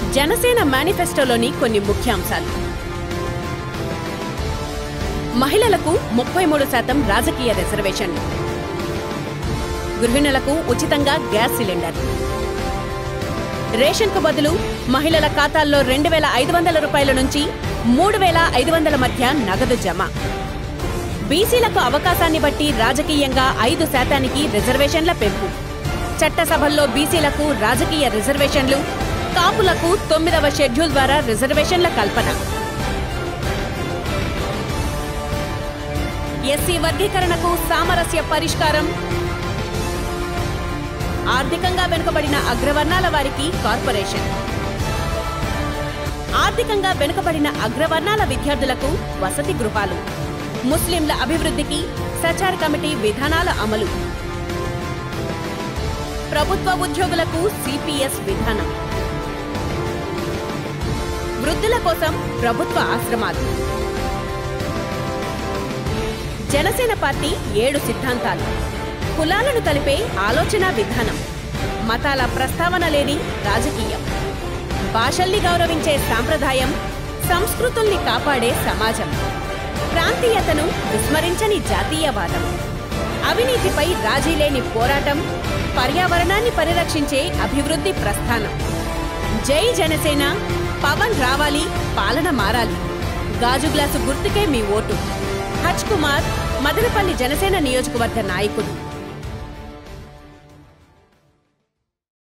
జనసేన మేనిఫెస్టోలోని కొన్ని ముఖ్యాంశాలు మహిళలకు ముప్పై మూడు శాతం రాజకీయ రిజర్వేషన్లు గృహిణులకు ఉచితంగా గ్యాస్ సిలిండర్ రేషన్కు బదులు మహిళల ఖాతాల్లో రెండు వేల ఐదు వందల రూపాయల నుంచి మూడు వేల ఐదు వందల మధ్య నగదు జమ బీసీలకు అవకాశాన్ని బట్టి రాజకీయంగా ఐదు శాతానికి రిజర్వేషన్ల పెంపు చట్టసభల్లో బీసీలకు రాజకీయ రిజర్వేషన్లు కాపులకు తొమ్మిదవ షెడ్యూల్ ద్వారా రిజర్వేషన్ల కల్పన ఎస్సీ వర్గీకరణకు సామరస్య పరిష్కారం ఆర్థికంగా వెనుకబడిన అగ్రవర్ణాల వారికి కార్పొరేషన్ ఆర్థికంగా వెనుకబడిన అగ్రవర్ణాల విద్యార్థులకు వసతి గృహాలు ముస్లింల అభివృద్ధికి సచార్ కమిటీ విధానాల అమలు ప్రభుత్వ ఉద్యోగులకు సిపిఎస్ విధానం వృద్ధుల కోసం ప్రభుత్వ ఆశ్రమాలు జనసేన పార్టీ ఏడు సిద్ధాంతాలు కులాలను కలిపే ఆలోచన విధానం మతాల ప్రస్తావన లేని రాజకీయం భాషల్ని గౌరవించే సాంప్రదాయం సంస్కృతుల్ని కాపాడే సమాజం ప్రాంతీయతను విస్మరించని జాతీయవాదం అవినీతిపై రాజీ లేని పోరాటం పర్యావరణాన్ని పరిరక్షించే అభివృద్ధి ప్రస్థానం జై జనసేన పవన్ రావాలి పాలన మారాలి గాజు గ్లాసు గుర్తుకే మీ ఓటు హజ్ కుమార్ మదనపల్లి జనసేన నియోజకవర్గ నాయకుడు